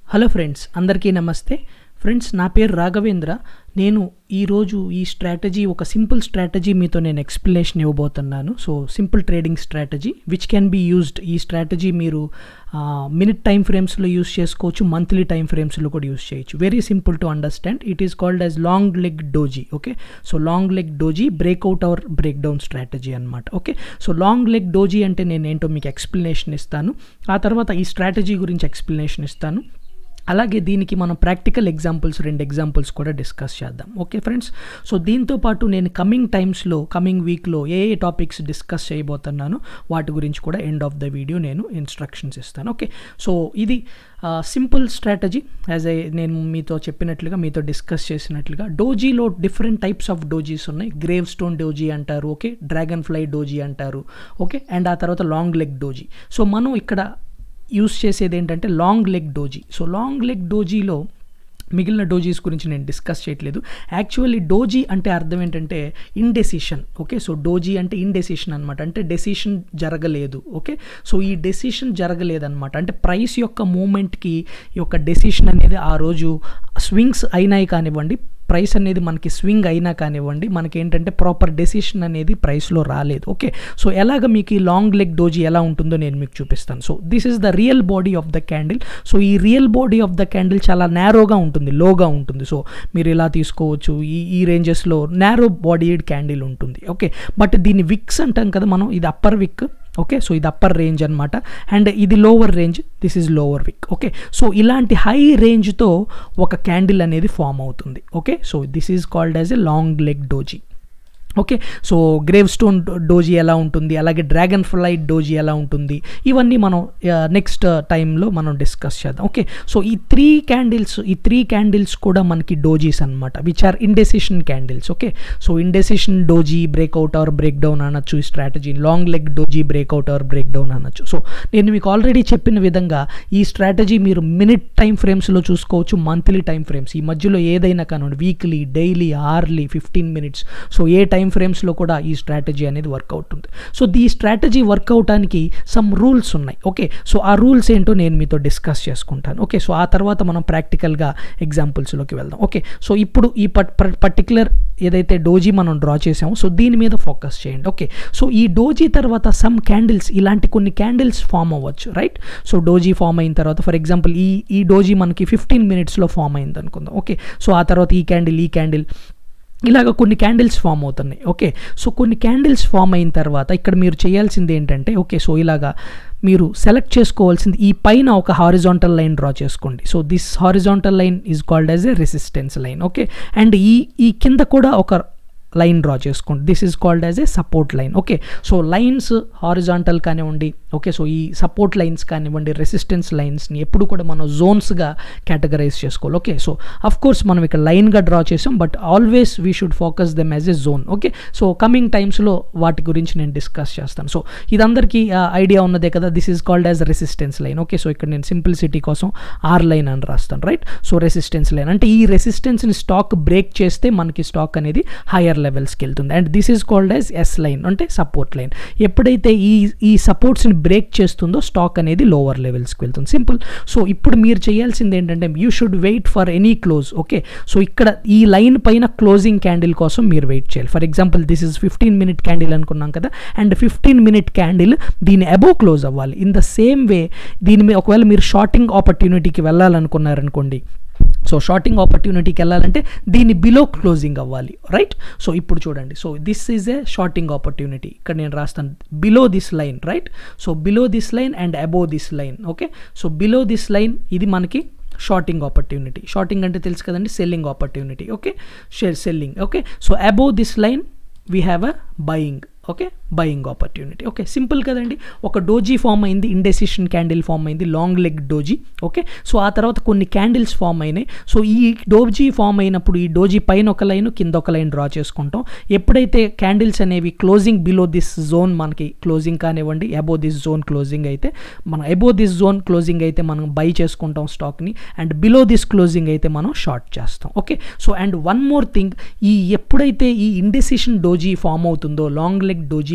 hello friends అందరికీ నమస్తే friends నా పేరు రాఘవేంద్ర నేను ఈరోజు ఈ స్ట్రాటజీ ఒక సింపుల్ స్ట్రాటజీ మీతో నేను ఎక్స్ప్లెనేషన్ ఇవ్వబోతున్నాను so simple trading strategy which can be used ఈ స్ట్రాటజీ మీరు మినిట్ టైం ఫ్రేమ్స్లో యూస్ చేసుకోవచ్చు మంత్లీ టైం ఫ్రేమ్స్లో కూడా యూస్ చేయొచ్చు very simple to understand it is called as long leg doji okay so long leg doji breakout or break down strategy అనమాట okay so long leg doji అంటే నేను ఏంటో మీకు ఎక్స్ప్లెనేషన్ ఇస్తాను ఆ తర్వాత ఈ స్ట్రాటజీ గురించి ఎక్స్ప్లెనేషన్ ఇస్తాను అలాగే దీనికి మనం ప్రాక్టికల్ ఎగ్జాంపుల్స్ రెండు ఎగ్జాంపుల్స్ కూడా డిస్కస్ చేద్దాం ఓకే ఫ్రెండ్స్ సో దీంతో పాటు నేను కమింగ్ టైమ్స్లో కమింగ్ వీక్లో ఏ ఏ టాపిక్స్ డిస్కస్ చేయబోతున్నానో వాటి గురించి కూడా ఎండ్ ఆఫ్ ద వీడియో నేను ఇన్స్ట్రక్షన్స్ ఇస్తాను ఓకే సో ఇది సింపుల్ స్ట్రాటజీ యాజ్ ఐ నేను మీతో చెప్పినట్లుగా మీతో డిస్కస్ చేసినట్లుగా డోజీలో డిఫరెంట్ టైప్స్ ఆఫ్ డోజీస్ ఉన్నాయి గ్రేవ్ స్టోన్ డోజీ అంటారు ఓకే డ్రాగన్ ఫ్లై డోజీ అంటారు ఓకే అండ్ ఆ తర్వాత లాంగ్ లెగ్ డోజీ సో మనం ఇక్కడ యూస్ చేసేది ఏంటంటే long leg doji so long leg డోజీలో మిగిలిన డోజీస్ గురించి నేను డిస్కస్ చేయట్లేదు యాక్చువల్లీ డోజీ అంటే అర్థం ఏంటంటే ఇండెసిషన్ ఓకే సో డోజీ అంటే ఇండెసిషన్ అనమాట అంటే డెసిషన్ జరగలేదు ఓకే సో ఈ డెసిషన్ జరగలేదన్నమాట అంటే ప్రైస్ యొక్క మూమెంట్కి ఈ యొక్క డెసిషన్ అనేది ఆ రోజు స్వింగ్స్ అయినాయి కానివ్వండి ప్రైస్ అనేది మనకి స్వింగ్ అయినా కానివ్వండి మనకి ఏంటంటే ప్రాపర్ డెసిషన్ అనేది ప్రైస్లో రాలేదు ఓకే సో ఎలాగ మీకు ఈ లాంగ్ లెగ్ డోజీ ఎలా ఉంటుందో నేను మీకు చూపిస్తాను so this is the real body of the candle so ఈ real body of the candle చాలా నేరోగా ఉంటుంది లోగా ఉంటుంది సో మీరు ఇలా తీసుకోవచ్చు ఈ ఈ రేంజెస్లో నేరో బాడీడ్ క్యాండిల్ ఉంటుంది ఓకే బట్ దీన్ని విక్స్ అంటాం కదా మనం ఇది అప్పర్ విక్ ఓకే సో ఇది అప్పర్ రేంజ్ అనమాట అండ్ ఇది lower range this is lower wick okay so ఇలాంటి హై రేంజ్తో ఒక క్యాండిల్ అనేది ఫామ్ అవుతుంది okay so this is called as a long leg doji okay so gravestone doji ఎలా ఉంటుంది అలాగే డ్రాగన్ ఫ్లైట్ డోజీ ఎలా ఉంటుంది ఇవన్నీ మనం నెక్స్ట్ టైంలో మనం డిస్కస్ చేద్దాం ఓకే సో ఈ త్రీ క్యాండిల్స్ ఈ త్రీ క్యాండిల్స్ కూడా మనకి డోజీస్ అనమాట which are indecision candles okay so indecision doji breakout or break down అనొచ్చు ఈ strategy long leg doji breakout or break down అనొచ్చు సో నేను మీకు ఆల్రెడీ చెప్పిన విధంగా ఈ స్ట్రాటజీ మీరు మినిట్ టైం ఫ్రేమ్స్లో చూసుకోవచ్చు మంత్లీ టైం ఫ్రేమ్స్ ఈ మధ్యలో ఏదైనా కానివ్వండి weekly daily hourly fifteen minutes so ఏ టైం ఫ్రేమ్స్లో కూడా ఈ స్ట్రాటజీ అనేది వర్క్ అవుతుంది సో ఈ స్ట్రాటజీ వర్క్ అవటానికి సమ్ రూల్స్ ఉన్నాయి ఓకే సో ఆ రూల్స్ ఏంటో నేను మీతో డిస్కస్ చేసుకుంటాను ఓకే సో ఆ తర్వాత మనం ప్రాక్టికల్గా ఎగ్జాంపుల్స్లోకి వెళ్దాం ఓకే సో ఇప్పుడు ఈ పర్టికులర్ ఏదైతే డోజీ మనం డ్రా చేసామో సో దీని మీద ఫోకస్ చేయండి ఓకే సో ఈ డోజీ తర్వాత సమ్ క్యాండిల్స్ ఇలాంటి కొన్ని క్యాండిల్స్ ఫామ్ అవ్వచ్చు రైట్ సో డోజీ ఫామ్ అయిన తర్వాత ఫర్ ఎగ్జాంపుల్ ఈ ఈ డోజీ మనకి ఫిఫ్టీన్ మినిట్స్లో ఫామ్ అయింది అనుకుందాం ఓకే సో ఆ తర్వాత ఈ క్యాండిల్ ఈ క్యాండిల్ ఇలాగ కొన్ని క్యాండిల్స్ ఫామ్ అవుతున్నాయి ఓకే సో కొన్ని క్యాండిల్స్ ఫామ్ అయిన తర్వాత ఇక్కడ మీరు చేయాల్సింది ఏంటంటే ఓకే సో ఇలాగా మీరు సెలెక్ట్ చేసుకోవాల్సింది ఈ పైన ఒక హారిజాంటల్ లైన్ డ్రా చేసుకోండి so this horizontal line is called as a resistance line okay and ఈ ఈ కింద కూడా ఒక లైన్ డ్రా చేసుకోండి this is called as a support line okay so lines horizontal కానివ్వండి ఓకే సో ఈ సపోర్ట్ లైన్స్ కానివ్వండి రెసిస్టెన్స్ లైన్స్ని ఎప్పుడు కూడా మనం జోన్స్గా కేటగరైజ్ చేసుకోవాలి ఓకే సో అఫ్ కోర్స్ మనం ఇక్కడ లైన్గా డ్రా చేసాం but always we should focus them as a zone okay so coming టైమ్స్లో వాటి గురించి నేను డిస్కస్ చేస్తాను సో ఇదందరికీ ఐడియా ఉన్నదే కదా this is called as resistance line okay so ఇక్కడ నేను సింప్లిసిటీ కోసం ఆర్ లైన్ అని రాస్తాను రైట్ సో రెసిస్టెన్స్ లైన్ అంటే ఈ రెసిస్టెన్స్ని స్టాక్ బ్రేక్ చేస్తే మనకి స్టాక్ అనేది హైయర్ లెవెల్స్కి వెళ్తుంది and this is called as S line అంటే సపోర్ట్ లైన్ ఎప్పుడైతే ఈ ఈ సపోర్ట్స్ని బ్రేక్ చేస్తుందో స్టాక్ అనేది లోవర్ లెవెల్స్కి వెళ్తుంది సింపుల్ సో ఇప్పుడు మీరు చేయాల్సింది ఏంటంటే you should wait for any close okay so ఇక్కడ ఈ లైన్ పైన క్లోజింగ్ క్యాండిల్ కోసం మీరు వెయిట్ చేయాలి for example this is fifteen minute candle అనుకున్నాం కదా అండ్ ఫిఫ్టీన్ మినిట్ క్యాండిల్ దీని అబోవ్ క్లోజ్ అవ్వాలి ఇన్ ద సేమ్ వే దీని మీద ఒకవేళ మీరు షార్టింగ్ ఆపర్చునిటీకి వెళ్ళాలనుకున్నారనుకోండి సో షార్టింగ్ ఆపర్చునిటీకి వెళ్ళాలంటే దీని బిలో క్లోజింగ్ అవ్వాలి రైట్ సో ఇప్పుడు చూడండి so this is a shorting opportunity ఇక్కడ నేను రాస్తాను below this line right so below this line and above this line okay so below this line ఇది మనకి షార్టింగ్ ఆపర్చునిటీ షార్టింగ్ అంటే తెలుసు కదండి selling opportunity okay share selling okay so above this line we have a buying okay buying opportunity okay simple కదండి ఒక doji form అయింది indecision candle form అయింది long leg doji okay so ఆ తర్వాత కొన్ని క్యాండిల్స్ ఫామ్ అయినాయి సో ఈ డోజీ ఫామ్ అయినప్పుడు ఈ డోజీ పైన ఒక లైన్ కింద ఒక లైన్ డ్రా చేసుకుంటాం ఎప్పుడైతే క్యాండిల్స్ అనేవి క్లోజింగ్ బిలో దిస్ జోన్ మనకి క్లోజింగ్ కానివ్వండి అబో దిస్ జోన్ క్లోజింగ్ అయితే మనం అబో దిస్ జోన్ క్లోజింగ్ అయితే మనం బై చేసుకుంటాం స్టాక్ని అండ్ బిలో దిస్ క్లోజింగ్ అయితే మనం షార్ట్ చేస్తాం okay so and one more thing ఈ ఎప్పుడైతే ఈ ఇండెసిషన్ డోజీ ఫామ్ అవుతుందో లాంగ్ లెగ్ డోజీ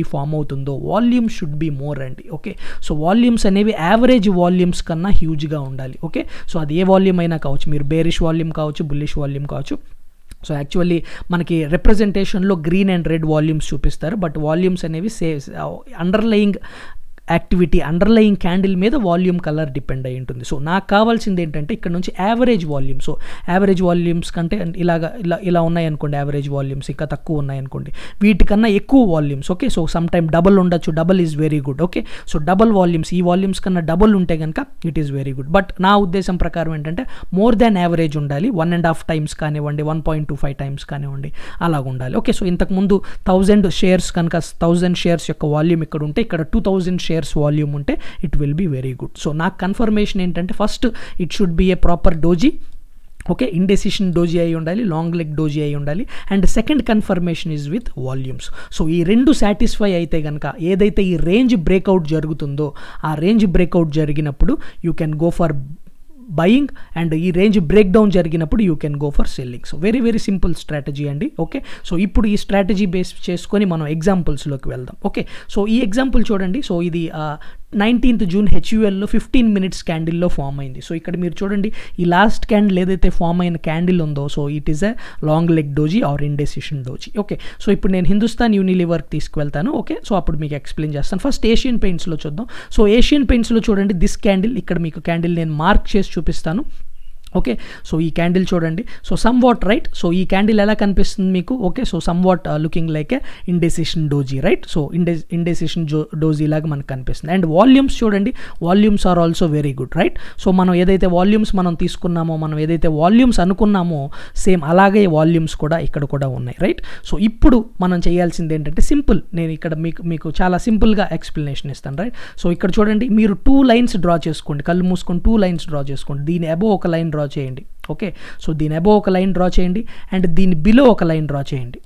ఫామ్ అవుతుందో వాల్యూమ్ షుడ్ బి మోర్ అండి ఓకే సో వాల్యూమ్స్ అనేవి యావరేజ్ వాల్యూమ్స్ కన్నా హ్యూజ్గా ఉండాలి ఓకే సో అది ఏ వాల్యూమ్ అయినా కావచ్చు మీరు బేరిష్ వాల్యూమ్ కావచ్చు బుల్లిష్ వాల్యూమ్ కావచ్చు సో యాక్చువల్లీ మనకి రిప్రజెంటేషన్లో గ్రీన్ అండ్ రెడ్ వాల్యూమ్స్ చూపిస్తారు బట్ వాల్యూమ్స్ అనేవి say underlying activity underlying candle మీద వాల్యూమ్ కలర్ డిపెండ్ అయి ఉంటుంది సో నాకు కావాల్సింది ఏంటంటే ఇక్కడ నుంచి average volume so average volumes కంటే ఇలాగా ఇలా ఇలా ఉన్నాయనుకోండి యావరేజ్ వాల్యూమ్స్ ఇంకా తక్కువ ఉన్నాయనుకోండి వీటికన్నా ఎక్కువ volumes okay so some time double ఉండొచ్చు double is very good okay so double volumes ఈ వాల్యూమ్స్ కన్నా డబల్ ఉంటే కనుక it is very good but నా ఉద్దేశం ప్రకారం ఏంటంటే మోర్ దాన్ యావరేజ్ ఉండాలి వన్ అండ్ హాఫ్ టైమ్స్ కానివ్వండి one point two five times కానివ్వండి అలాగ ఉండాలి ఓకే సో ఇంతకుముందు థౌజండ్ షేర్స్ కనుక థౌజండ్ షేర్స్ యొక్క వాల్యూమ్ ఇక్కడ ఉంటే ఇక్కడ టూ థౌజండ్ షేర్స్ వాల్యూమ్ ఉంటే it will be very good so నాకు కన్ఫర్మేషన్ ఏంటంటే first it should be a proper doji okay indecision doji అయి ఉండాలి లాంగ్ లెగ్ డోజీ అయి ఉండాలి and second confirmation is with volumes so ఈ రెండు satisfy అయితే కనుక ఏదైతే ఈ రేంజ్ బ్రేక్అవుట్ జరుగుతుందో ఆ రేంజ్ బ్రేక్అవుట్ జరిగినప్పుడు you can go for buying and ఈ రేంజ్ బ్రేక్ డౌన్ జరిగినప్పుడు you can go for selling so very very simple strategy అండి ఓకే సో ఇప్పుడు ఈ స్ట్రాటజీ బేస్ చేసుకొని మనం ఎగ్జాంపుల్స్లోకి వెళ్దాం ఓకే సో ఈ ఎగ్జాంపుల్ చూడండి సో ఇది నైన్టీన్త్ జూన్ హెచ్యుఎల్లో ఫిఫ్టీన్ మినిట్స్ క్యాండిల్లో ఫామ్ అయింది సో ఇక్కడ మీరు చూడండి ఈ లాస్ట్ క్యాండిల్ ఏదైతే ఫామ్ అయిన క్యాండిల్ ఉందో so it is a long leg doji or indecision doji okay so ఇప్పుడు నేను హిందుస్థాన్ యూనిలివర్కి తీసుకువెళ్తాను ఓకే సో అప్పుడు మీకు ఎక్స్ప్లెయిన్ చేస్తాను ఫస్ట్ ఏషియన్ పెయింట్స్లో చూద్దాం సో ఏషియన్ పెయింట్స్లో చూడండి దిస్ క్యాండిల్ ఇక్కడ మీకు క్యాండిల్ నేను మార్క్ చేసి చూపిస్తాను ఓకే సో ఈ క్యాండిల్ చూడండి so somewhat right so ఈ క్యాండిల్ ఎలా కనిపిస్తుంది మీకు okay so somewhat looking like a indecision doji right so inde indecision జో డోజీ లాగా మనకు కనిపిస్తుంది అండ్ వాల్యూమ్స్ చూడండి volumes are also very good right so మనం ఏదైతే వాల్యూమ్స్ మనం తీసుకున్నామో మనం ఏదైతే వాల్యూమ్స్ అనుకున్నామో సేమ్ అలాగే వాల్యూమ్స్ కూడా ఇక్కడ కూడా ఉన్నాయి రైట్ సో ఇప్పుడు మనం చేయాల్సింది ఏంటంటే సింపుల్ నేను ఇక్కడ మీకు మీకు చాలా సింపుల్గా ఎక్స్ప్లెనేషన్ ఇస్తాను రైట్ సో ఇక్కడ చూడండి మీరు టూ లైన్స్ డ్రా చేసుకోండి కళ్ళు మూసుకొని టూ లైన్స్ డ్రా చేసుకోండి దీని అబో ఒక లైన్ డ్రా చేయండి ఓకే సో దీని అబో ఒక లైన్ డ్రా చేయండి అండ్ దీని బిలో ఒక లైన్ డ్రా చేయండి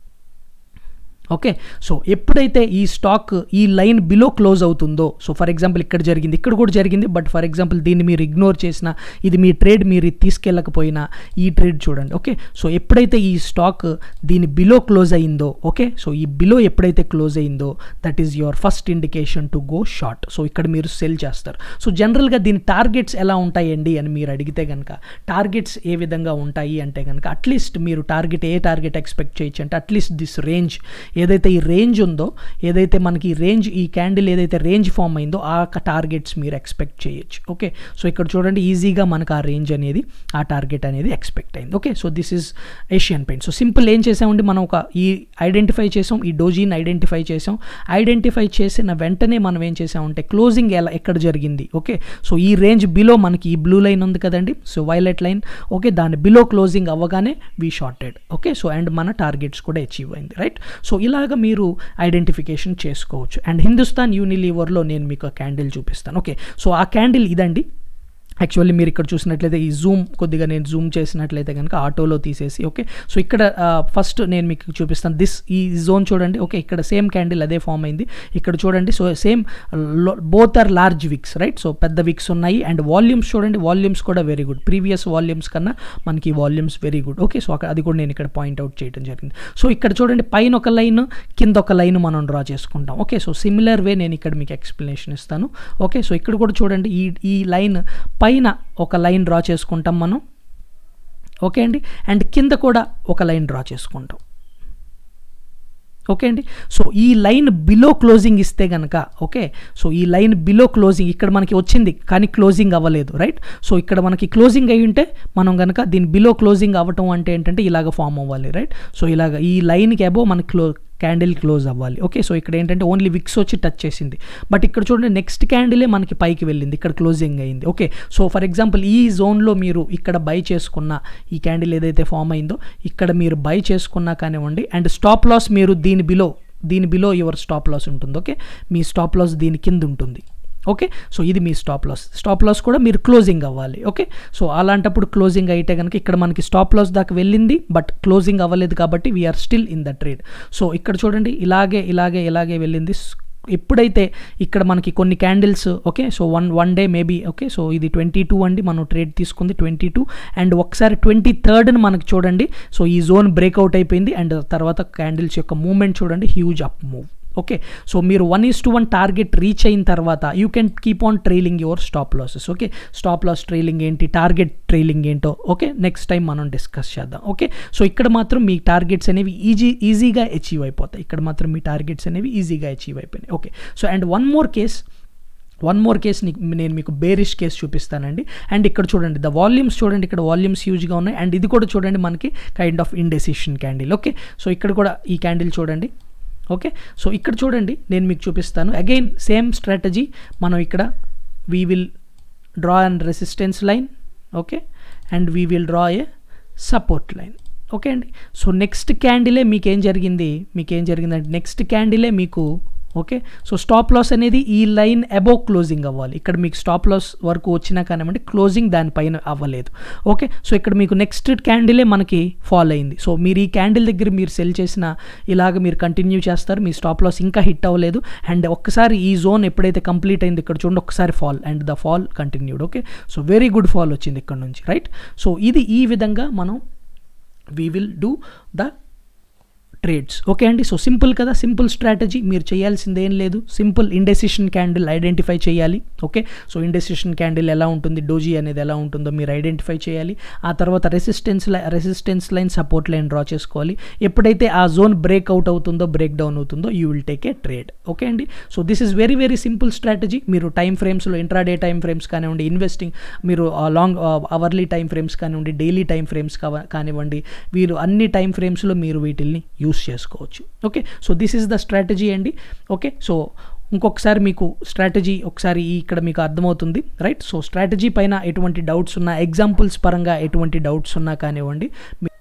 ఓకే సో ఎప్పుడైతే ఈ స్టాక్ ఈ లైన్ బిలో క్లోజ్ అవుతుందో సో ఫర్ ఎగ్జాంపుల్ ఇక్కడ జరిగింది ఇక్కడ కూడా జరిగింది బట్ ఫర్ ఎగ్జాంపుల్ దీన్ని మీరు ఇగ్నోర్ చేసినా ఇది మీ ట్రేడ్ మీరు తీసుకెళ్ళకపోయినా ఈ ట్రేడ్ చూడండి ఓకే సో ఎప్పుడైతే ఈ స్టాక్ దీని బిలో క్లోజ్ అయిందో ఓకే సో ఈ బిలో ఎప్పుడైతే క్లోజ్ అయిందో that is your first indication to go short so ఇక్కడ మీరు సెల్ చేస్తారు సో జనరల్గా దీని టార్గెట్స్ ఎలా ఉంటాయండి అని మీరు అడిగితే కనుక టార్గెట్స్ ఏ విధంగా ఉంటాయి అంటే కనుక అట్లీస్ట్ మీరు టార్గెట్ ఏ టార్గెట్ ఎక్స్పెక్ట్ చేయొచ్చు అంటే అట్లీస్ట్ దిస్ రేంజ్ ఏదైతే ఈ రేంజ్ ఉందో ఏదైతే మనకి ఈ రేంజ్ ఈ క్యాండిల్ ఏదైతే రేంజ్ ఫామ్ అయిందో ఆ టార్గెట్స్ మీరు ఎక్స్పెక్ట్ చేయొచ్చు ఓకే సో ఇక్కడ చూడండి ఈజీగా మనకు ఆ రేంజ్ అనేది ఆ టార్గెట్ అనేది ఎక్స్పెక్ట్ అయింది okay so this is Asian Paint so simple ఏం చేసామండి మనం ఒక ఈ ఐడెంటిఫై చేసాం ఈ డోజీని ఐడెంటిఫై చేసాం ఐడెంటిఫై చేసిన వెంటనే మనం ఏం చేసామంటే క్లోజింగ్ ఎలా ఎక్కడ జరిగింది ఓకే సో ఈ రేంజ్ బిలో మనకి ఈ బ్లూ లైన్ ఉంది కదండి సో వైలెట్ లైన్ ఓకే దాని బిలో క్లోజింగ్ అవ్వగానే we shorted okay so and మన టార్గెట్స్ కూడా అచీవ్ అయింది రైట్ సో ఇలాగ మీరు ఐడెంటిఫికేషన్ చేసుకోవచ్చు అండ్ హిందుస్థాన్ యూనిలీవర్లో నేను మీకు క్యాండిల్ చూపిస్తాను ఓకే సో ఆ క్యాండిల్ ఇదండి యాక్చువల్లీ మీరు ఇక్కడ చూసినట్లయితే ఈ జూమ్ కొద్దిగా నేను జూమ్ చేసినట్లయితే కనుక ఆటోలో తీసేసి ఓకే సో ఇక్కడ ఫస్ట్ నేను మీకు చూపిస్తాను దిస్ ఈ జోన్ చూడండి ఓకే ఇక్కడ సేమ్ క్యాండిల్ అదే ఫామ్ అయింది ఇక్కడ చూడండి so same both are large wicks right so పెద్ద విక్స్ ఉన్నాయి అండ్ వాల్యూమ్స్ చూడండి వాల్యూమ్స్ కూడా వెరీ గుడ్ ప్రీవియస్ వాల్యూమ్స్ కన్నా మనకి volumes very good okay so అక్కడ అది కూడా నేను ఇక్కడ పాయింట్అవుట్ చేయడం జరిగింది సో ఇక్కడ చూడండి పైన ఒక లైన్ కింద ఒక లైన్ మనం డ్రా చేసుకుంటాం ఓకే సో సిమిలర్ వే నేను ఇక్కడ మీకు ఎక్స్ప్లెనేషన్ ఇస్తాను ఓకే సో ఇక్కడ కూడా చూడండి ఈ ఈ లైన్ పైన ఒక లైన్ డ్రా చేసుకుంటాం మనం ఓకే అండి అండ్ కింద కూడా ఒక లైన్ డ్రా చేసుకుంటాం ఓకే అండి సో ఈ లైన్ బిలో క్లోజింగ్ ఇస్తే కనుక ఓకే సో ఈ లైన్ బిలో క్లోజింగ్ ఇక్కడ మనకి వచ్చింది కానీ క్లోజింగ్ అవ్వలేదు రైట్ సో ఇక్కడ మనకి క్లోజింగ్ అయి ఉంటే మనం కనుక దీని బిలో క్లోజింగ్ అవ్వటం అంటే ఏంటంటే ఇలాగ ఫామ్ అవ్వాలి రైట్ సో ఇలాగ ఈ లైన్కి అబో మనకి క్లో క్యాండిల్ క్లోజ్ అవ్వాలి ఓకే సో ఇక్కడ ఏంటంటే ఓన్లీ విక్స్ వచ్చి టచ్ చేసింది బట్ ఇక్కడ చూడండి నెక్స్ట్ క్యాండిలే మనకి పైకి వెళ్ళింది ఇక్కడ క్లోజింగ్ అయింది ఓకే సో ఫర్ ఎగ్జాంపుల్ ఈ జోన్లో మీరు ఇక్కడ బై చేసుకున్న ఈ క్యాండిల్ ఏదైతే ఫామ్ అయిందో ఇక్కడ మీరు బై చేసుకున్నా కానివ్వండి అండ్ స్టాప్ లాస్ మీరు దీని బిలో దీని బిలో యువర్ స్టాప్ లాస్ ఉంటుంది ఓకే మీ స్టాప్ లాస్ దీని కింద ఉంటుంది ఓకే సో ఇది మీ స్టాప్ లాస్ స్టాప్ లాస్ కూడా మీరు క్లోజింగ్ అవ్వాలి ఓకే సో అలాంటప్పుడు క్లోజింగ్ అయితే కనుక ఇక్కడ మనకి స్టాప్ లాస్ దాకా వెళ్ళింది బట్ క్లోజింగ్ అవ్వలేదు కాబట్టి we're still in the trade so ఇక్కడ చూడండి ఇలాగే ఇలాగే ఇలాగే వెళ్ళింది ఎప్పుడైతే ఇక్కడ మనకి కొన్ని candles okay so one one day maybe okay so ఇది ట్వంటీ టూ అండి మనం ట్రేడ్ తీసుకుంది ట్వంటీ టూ అండ్ ఒకసారి ట్వంటీ థర్డ్ని మనకు చూడండి సో ఈ జోన్ బ్రేక్అవుట్ అయిపోయింది అండ్ తర్వాత క్యాండిల్స్ యొక్క మూమెంట్ చూడండి huge up move okay so మీరు one is to one target reach అయిన తర్వాత you can keep on trailing your stop losses okay stop loss trailing ఏంటి టార్గెట్ ట్రైలింగ్ ఏంటో ఓకే నెక్స్ట్ టైం మనం discuss చేద్దాం okay so ఇక్కడ మాత్రం మీ టార్గెట్స్ అనేవి ఈజీ ఈజీగా అచీవ్ అయిపోతాయి ఇక్కడ మాత్రం మీ టార్గెట్స్ అనేవి ఈజీగా అచీవ్ అయిపోయినాయి okay so and one more case one more case నేను మీకు బేరిష్ కేస్ చూపిస్తానండి అండ్ ఇక్కడ చూడండి ద వాల్యూమ్స్ చూడండి ఇక్కడ వాల్యూమ్స్ హ్యూజ్గా ఉన్నాయి అండ్ ఇది కూడా చూడండి మనకి kind of indecision candle okay so ఇక్కడ కూడా ఈ క్యాండిల్ చూడండి ఓకే సో ఇక్కడ చూడండి నేను మీకు చూపిస్తాను అగైన్ సేమ్ స్ట్రాటజీ మనం ఇక్కడ we will draw and resistance line okay and we will draw a support line okay అండి సో నెక్స్ట్ క్యాండిలే మీకు ఏం జరిగింది మీకు ఏం జరిగిందంటే నెక్స్ట్ క్యాండిలే మీకు ఓకే సో స్టాప్ లాస్ అనేది ఈ లైన్ అబోవ్ క్లోజింగ్ అవ్వాలి ఇక్కడ మీకు స్టాప్ లాస్ వరకు వచ్చినా కానివ్వండి క్లోజింగ్ దానిపైన అవ్వలేదు ఓకే సో ఇక్కడ మీకు నెక్స్ట్ క్యాండిలే మనకి ఫాల్ అయింది సో మీరు ఈ క్యాండిల్ దగ్గర మీరు సెల్ చేసిన ఇలాగ మీరు కంటిన్యూ చేస్తారు మీ స్టాప్ లాస్ ఇంకా హిట్ అవ్వలేదు అండ్ ఒక్కసారి ఈ జోన్ ఎప్పుడైతే కంప్లీట్ అయింది ఇక్కడ చూడండి ఒక్కసారి fall and the fall continued okay so very good fall వచ్చింది ఇక్కడ నుంచి రైట్ సో ఇది ఈ విధంగా మనం we will do the trades okay అండి సో సింపుల్ కదా సింపుల్ స్ట్రాటజీ మీరు చేయాల్సింది ఏం లేదు సింపుల్ ఇండెసిషన్ క్యాండిల్ ఐడెంటిఫై చేయాలి ఓకే సో ఇండెసిషన్ క్యాండిల్ ఎలా ఉంటుంది డోజీ అనేది ఎలా ఉంటుందో మీరు ఐడెంటిఫై చేయాలి ఆ తర్వాత resistance resistance line support line draw చేసుకోవాలి ఎప్పుడైతే ఆ జోన్ బ్రేక్ అవుట్ అవుతుందో బ్రేక్ డౌన్ అవుతుందో you will take a trade okay అండి so this is very very simple strategy మీరు టైం ఫ్రేమ్స్లో ఇంట్రాడే టైం ఫ్రేమ్స్ కానివ్వండి ఇన్వెస్టింగ్ మీరు లాంగ్ అవర్లీ టైం ఫ్రేమ్స్ కానివ్వండి డైలీ టైం ఫ్రేమ్స్ కానివ్వండి వీరు అన్ని టైం ఫ్రేమ్స్లో మీరు వీటిల్ని యూస్ చేసుకోవచ్చు okay so this is the strategy అండి ఓకే సో ఇంకొకసారి మీకు స్ట్రాటజీ ఒకసారి ఇక్కడ మీకు అర్థమవుతుంది రైట్ సో స్ట్రాటజీ పైన ఎటువంటి డౌట్స్ ఉన్నా ఎగ్జాంపుల్స్ పరంగా ఎటువంటి డౌట్స్ ఉన్నా కానివ్వండి